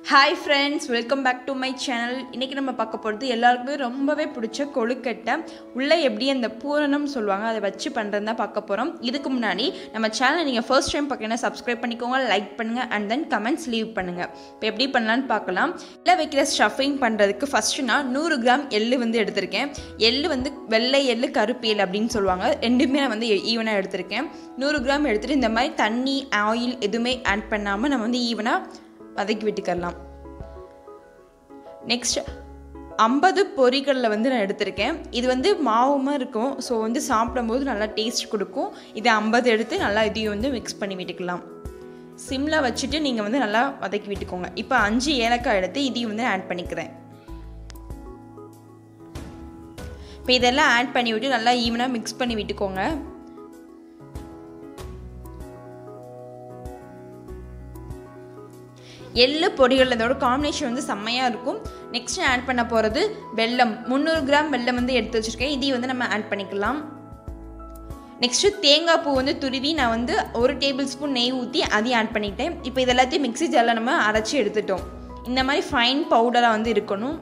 hi friends welcome back to my channel இன்றைக்கி நம்ம பார்க்க போகிறது எல்லாருக்குமே ரொம்பவே பிடிச்ச கொழுக்கட்டை உள்ளே எப்படி அந்த பூரணம் சொல்லுவாங்க அதை வச்சு பண்ணுறது தான் பார்க்க போகிறோம் இதுக்கு முன்னாடி நம்ம சேனலை நீங்கள் ஃபர்ஸ்ட் டைம் பார்க்கணும் சப்ஸ்கிரைப் பண்ணிக்கோங்க லைக் பண்ணுங்கள் அண்ட் தென் கமெண்ட்ஸ் லீவ் பண்ணுங்கள் இப்போ எப்படி பண்ணலான்னு பார்க்கலாம் இல்லை வைக்கிற ஸ்டஃபிங் பண்ணுறதுக்கு ஃபஸ்ட்டு நான் நூறு கிராம் எள்ளு வந்து எடுத்திருக்கேன் எள்ளு வந்து வெள்ளை எள்ளு கருப்பு எள்ளு அப்படின்னு சொல்லுவாங்க ரெண்டுமே நான் வந்து ஈவனாக எடுத்திருக்கேன் நூறு கிராம் எடுத்துகிட்டு இந்த மாதிரி தண்ணி ஆயில் எதுவுமே ஆட் பண்ணாமல் நம்ம வந்து ஈவனாக வதக்கி விட்டுக்கலாம் நெக்ஸ்ட் ஐம்பது பொரிகளில் வந்து நான் எடுத்திருக்கேன் இது வந்து மாவுமா இருக்கும் ஸோ வந்து சாப்பிடும்போது நல்லா டேஸ்ட் கொடுக்கும் இதை ஐம்பது எடுத்து நல்லா இதையும் வந்து மிக்ஸ் பண்ணி விட்டுக்கலாம் சிம்மில் வச்சுட்டு நீங்கள் வந்து நல்லா வதக்கி விட்டுக்கோங்க இப்போ அஞ்சு ஏலக்காய் எடுத்து இதையும் வந்து ஆட் பண்ணிக்கிறேன் இப்போ இதெல்லாம் ஆட் பண்ணி விட்டு நல்லா ஈவனாக மிக்ஸ் பண்ணி விட்டுக்கோங்க எள்ளு பொடிகள் இதோட காம்பினேஷன் வந்து செம்மையாக இருக்கும் நெக்ஸ்ட் ஆட் பண்ண போகிறது வெல்லம் முந்நூறு கிராம் வெல்லம் வந்து எடுத்து வச்சுருக்கேன் இதையும் வந்து நம்ம ஆட் பண்ணிக்கலாம் நெக்ஸ்ட்டு தேங்காய் பூ வந்து துருவி நான் வந்து ஒரு டேபிள் ஸ்பூன் நெய் ஊற்றி அதையும் ஆட் பண்ணிட்டேன் இப்போ இது எல்லாத்தையும் மிக்ஸி ஜாரில் நம்ம அரைச்சி எடுத்துட்டோம் இந்த மாதிரி ஃபைன் பவுடராக வந்து இருக்கணும்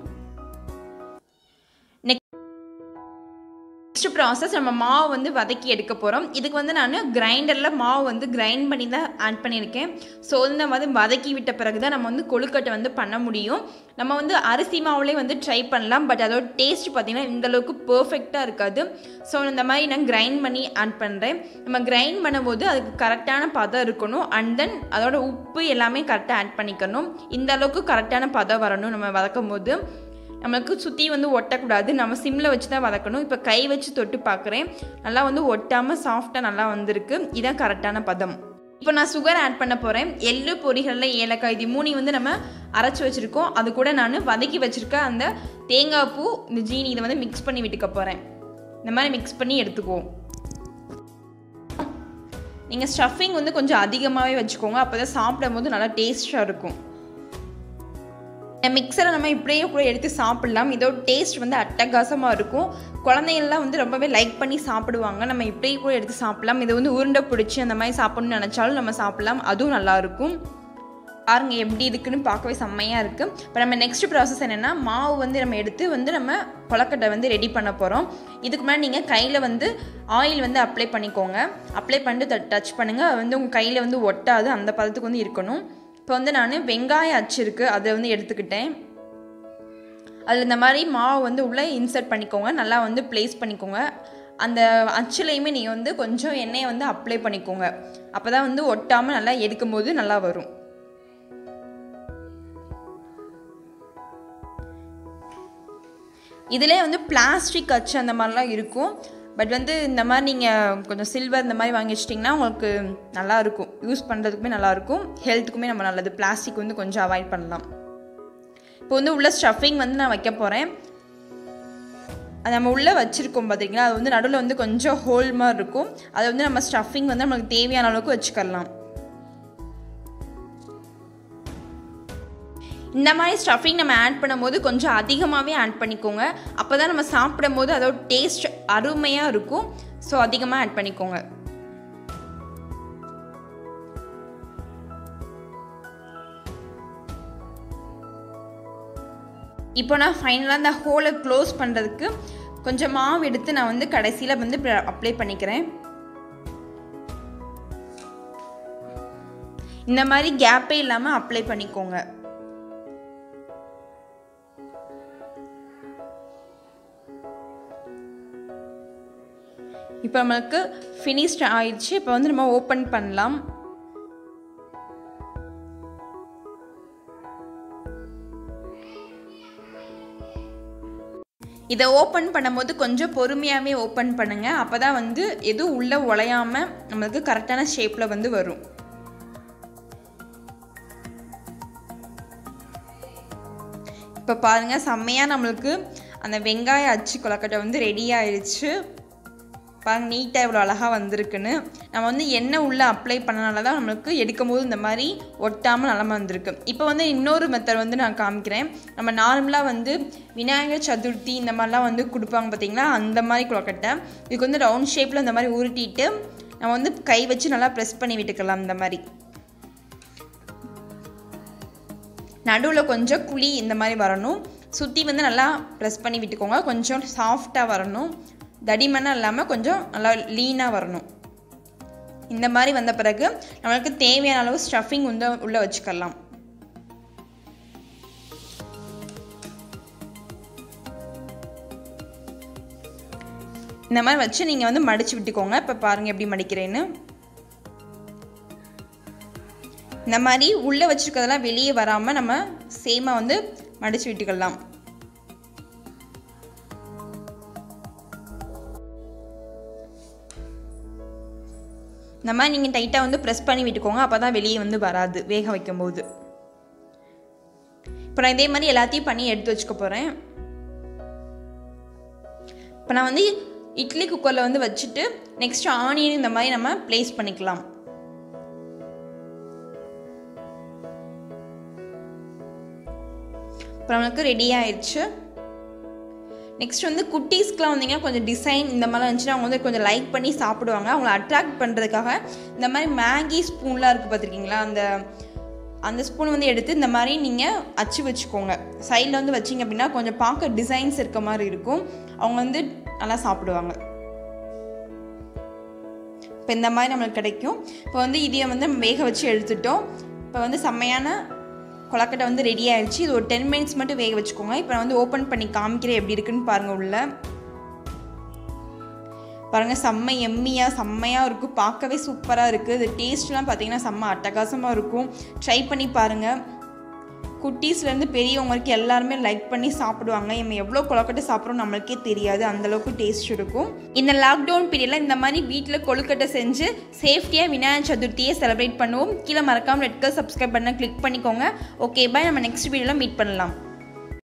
நெக்ஸ்ட் ப்ராசஸ் நம்ம மாவு வந்து வதக்கி எடுக்க போகிறோம் இதுக்கு வந்து நான் கிரைண்டரில் மாவு வந்து கிரைண்ட் பண்ணி தான் ஆட் பண்ணியிருக்கேன் ஸோ இந்த மாதிரி வதக்கி விட்ட பிறகு தான் நம்ம வந்து கொழுக்கட்டை வந்து பண்ண முடியும் நம்ம வந்து அரிசி மாவுலேயே வந்து ட்ரை பண்ணலாம் பட் அதோட டேஸ்ட் பார்த்திங்கன்னா இந்தளவுக்கு பர்ஃபெக்டாக இருக்காது ஸோ இந்த மாதிரி நான் கிரைண்ட் பண்ணி ஆட் பண்ணுறேன் நம்ம கிரைண்ட் பண்ணும்போது அதுக்கு கரெக்டான பதம் இருக்கணும் அண்ட் தென் அதோட உப்பு எல்லாமே கரெக்டாக ஆட் பண்ணிக்கணும் இந்த அளவுக்கு கரெக்டான பதம் வரணும் நம்ம வதக்கும் போது நம்மளுக்கு சுற்றி வந்து ஒட்டக்கூடாது நம்ம சிம்மில் வச்சு தான் வதக்கணும் இப்போ கை வச்சு தொட்டு பார்க்குறேன் நல்லா வந்து ஒட்டாமல் சாஃப்டாக நல்லா வந்திருக்கு இதான் கரெக்டான பதம் இப்போ நான் சுகர் ஆட் பண்ண போகிறேன் எள்ளு பொரிகளில் ஏலக்காய் இது மூணி வந்து நம்ம அரைச்சி வச்சுருக்கோம் அது கூட நான் வதக்கி வச்சுருக்க அந்த தேங்காய் பூ இந்த ஜீனி இதை வந்து மிக்ஸ் பண்ணி விட்டுக்க போகிறேன் இந்த மாதிரி மிக்ஸ் பண்ணி எடுத்துக்குவோம் நீங்கள் ஸ்டஃபிங் வந்து கொஞ்சம் அதிகமாகவே வச்சுக்கோங்க அப்போ தான் சாப்பிடும் போது நல்லா டேஸ்ட்டாக இருக்கும் மிக்சரை நம்ம இப்படியே கூட எடுத்து சாப்பிட்லாம் இதோட டேஸ்ட் வந்து அட்டகாசமாக இருக்கும் குழந்தைங்கள்லாம் வந்து ரொம்பவே லைக் பண்ணி சாப்பிடுவாங்க நம்ம இப்படியே கூட எடுத்து சாப்பிட்லாம் இதை வந்து உருண்டை பிடிச்சி அந்த மாதிரி சாப்பிட்ணும்னு நினச்சாலும் நம்ம சாப்பிட்லாம் அதுவும் நல்லாயிருக்கும் பாருங்க எப்படி இருக்குன்னு பார்க்கவே செம்மையாக இருக்குது இப்போ நம்ம நெக்ஸ்ட் ப்ராசஸ் என்னென்னா மாவு வந்து நம்ம எடுத்து வந்து நம்ம கொலக்கட்டை வந்து ரெடி பண்ண போகிறோம் இதுக்கு முன்னாடி நீங்கள் கையில் வந்து ஆயில் வந்து அப்ளை பண்ணிக்கோங்க அப்ளை பண்ணிட்டு டச் பண்ணுங்கள் அது வந்து உங்கள் கையில் வந்து ஒட்டாது அந்த பதத்துக்கு வந்து இருக்கணும் இப்போ வந்து நான் வெங்காயம் அச்சு இருக்குது அதை வந்து எடுத்துக்கிட்டேன் அதில் இந்த மாதிரி மாவு வந்து உள்ளே இன்சர்ட் பண்ணிக்கோங்க நல்லா வந்து ப்ளேஸ் பண்ணிக்கோங்க அந்த அச்சுலையுமே நீங்கள் வந்து கொஞ்சம் எண்ணெயை வந்து அப்ளை பண்ணிக்கோங்க அப்போ தான் வந்து ஒட்டாமல் நல்லா எடுக்கும்போது நல்லா வரும் இதிலே வந்து பிளாஸ்டிக் அச்சு அந்த மாதிரிலாம் இருக்கும் பட் வந்து இந்த மாதிரி நீங்கள் கொஞ்சம் சில்வர் இந்த மாதிரி வாங்கி வச்சிட்டிங்கன்னா உங்களுக்கு நல்லாயிருக்கும் யூஸ் பண்ணுறதுக்குமே நல்லாயிருக்கும் ஹெல்த்துக்குமே நம்ம நல்லது பிளாஸ்டிக் வந்து கொஞ்சம் அவாய்ட் பண்ணலாம் இப்போ வந்து உள்ள ஸ்டஃபிங் வந்து நான் வைக்க போகிறேன் அது நம்ம உள்ளே வச்சுருக்கோம் பார்த்தீங்களா அது வந்து நடுவில் வந்து கொஞ்சம் ஹோல் மாதிரி இருக்கும் அதை வந்து நம்ம ஸ்டஃபிங் வந்து நம்மளுக்கு தேவையான அளவுக்கு வச்சுக்கலாம் இந்த மாதிரி ஸ்டஃபிங் நம்ம ஆட் பண்ணும்போது கொஞ்சம் அதிகமாகவே ஆட் பண்ணிக்கோங்க அப்போ தான் நம்ம சாப்பிடும் போது அதோட டேஸ்ட் அருமையாக இருக்கும் ஸோ அதிகமாக ஆட் பண்ணிக்கோங்க இப்போ நான் ஃபைனலாக அந்த ஹோலை க்ளோஸ் பண்ணுறதுக்கு கொஞ்சம் மாவு எடுத்து நான் வந்து கடைசியில் வந்து அப்ளை பண்ணிக்கிறேன் இந்த மாதிரி கேப்பே இல்லாமல் அப்ளை பண்ணிக்கோங்க இப்போ நம்மளுக்கு ஃபினிஷ்ட் ஆயிடுச்சு இப்போ வந்து நம்ம ஓப்பன் பண்ணலாம் இதை ஓப்பன் பண்ணும்போது கொஞ்சம் பொறுமையாகவே ஓப்பன் பண்ணுங்கள் அப்போ தான் வந்து எதுவும் உள்ளே உழையாமல் நம்மளுக்கு கரெக்டான ஷேப்பில் வந்து வரும் இப்போ பாருங்கள் செம்மையாக நம்மளுக்கு அந்த வெங்காய அச்சு கொலக்கட்டை வந்து ரெடி ஆயிடுச்சு பாருங்க நீட்டாக இவ்வளோ அழகாக வந்திருக்குன்னு நம்ம வந்து எண்ணெய் உள்ளே அப்ளை பண்ணனால தான் நம்மளுக்கு எடுக்கும் போது இந்த மாதிரி ஒட்டாமல் நிலம வந்திருக்கு இப்போ வந்து இன்னொரு மெத்தட் வந்து நான் காமிக்கிறேன் நம்ம நார்மலாக வந்து விநாயகர் சதுர்த்தி இந்த மாதிரிலாம் வந்து கொடுப்பாங்க பார்த்தீங்களா அந்த மாதிரி கொலக்கட்டை இதுக்கு வந்து ரவுண்ட் ஷேப்பில் இந்த மாதிரி உருட்டிட்டு நம்ம வந்து கை வச்சு நல்லா ப்ரெஸ் பண்ணி விட்டுக்கலாம் இந்த மாதிரி நடுவில் கொஞ்சம் குழி இந்த மாதிரி வரணும் சுற்றி வந்து நல்லா ப்ரெஸ் பண்ணி விட்டுக்கோங்க கொஞ்சம் சாஃப்டாக வரணும் தடிமனாக இல்லாமல் கொஞ்சம் நல்லா லீனாக வரணும் இந்த மாதிரி வந்த பிறகு நம்மளுக்கு தேவையான அளவு ஸ்டஃபிங் வந்து உள்ளே வச்சுக்கலாம் இந்த மாதிரி வச்சு நீங்கள் வந்து மடித்து விட்டுக்கோங்க இப்போ பாருங்கள் எப்படி மடிக்கிறேன்னு இந்த மாதிரி உள்ளே வச்சுருக்கிறதெல்லாம் வெளியே வராமல் நம்ம சேமாக வந்து மடித்து விட்டுக்கலாம் இந்த மாதிரி நீங்கள் டைட்டாக வந்து ப்ரெஸ் பண்ணி விட்டுக்கோங்க அப்போ தான் வெளியே வந்து வராது வேக வைக்கும்போது இப்போ நான் இதே மாதிரி எல்லாத்தையும் பண்ணி எடுத்து வச்சுக்க போகிறேன் இப்போ நான் வந்து இட்லி குக்கரில் வந்து வச்சுட்டு நெக்ஸ்ட் ஆனியன் இந்த மாதிரி நம்ம ப்ளேஸ் பண்ணிக்கலாம் இப்போ நம்மளுக்கு ரெடி ஆயிடுச்சு நெக்ஸ்ட் வந்து குட்டீஸ்க்குலாம் வந்தீங்கன்னா கொஞ்சம் டிசைன் இந்த மாதிரிலாம் இருந்துச்சுன்னா அவங்க வந்து கொஞ்சம் லைக் பண்ணி சாப்பிடுவாங்க அவங்கள அட்ராக்ட் பண்ணுறதுக்காக இந்த மாதிரி மேகி ஸ்பூன்லாம் இருக்குது பார்த்துருக்கீங்களா அந்த அந்த ஸ்பூன் வந்து எடுத்து இந்த மாதிரி நீங்கள் அச்சு வச்சுக்கோங்க சைடில் வந்து வச்சிங்க அப்படின்னா கொஞ்சம் பார்க்க டிசைன்ஸ் இருக்க மாதிரி இருக்கும் அவங்க வந்து நல்லா சாப்பிடுவாங்க இப்போ இந்த மாதிரி நம்மளுக்கு கிடைக்கும் இப்போ வந்து இதையை வந்து நம்ம வேக வச்சு எடுத்துட்டோம் இப்போ வந்து செம்மையான கொலக்கட்டை வந்து ரெடி ஆயிடுச்சு இது ஒரு டென் மினிட்ஸ் மட்டும் வேக வச்சுக்கோங்க இப்போ நான் வந்து ஓப்பன் பண்ணி காமிக்கிறேன் எப்படி இருக்குன்னு பாருங்கள் உள்ள பாருங்கள் செம்ம எம்மியாக செம்மையாக இருக்கும் பார்க்கவே சூப்பராக இருக்குது இது டேஸ்ட்லாம் பார்த்தீங்கன்னா செம்ம அட்டகாசமாக இருக்கும் ட்ரை பண்ணி பாருங்கள் குட்டீஸ்லேருந்து பெரியவங்க வரைக்கும் எல்லாருமே லைக் பண்ணி சாப்பிடுவாங்க நம்ம எவ்வளோ கொழுக்கட்டை சாப்பிட்றோம் நம்மளுக்கே தெரியாது அந்தளவுக்கு டேஸ்ட் இருக்கும் இந்த லாக்டவுன் பீரியடில் இந்த மாதிரி வீட்டில் கொழுக்கட்டை செஞ்சு சேஃப்டியாக விநாயகர் சதுர்த்தியை செலிப்ரேட் பண்ணுவோம் கீழே மறக்காமல் ரெட் கலர் சப்ஸ்கிரைப் பண்ண கிளிக் பண்ணிக்கோங்க ஓகே பாய் நம்ம நெக்ஸ்ட் வீடியோவில் மீட் பண்ணலாம்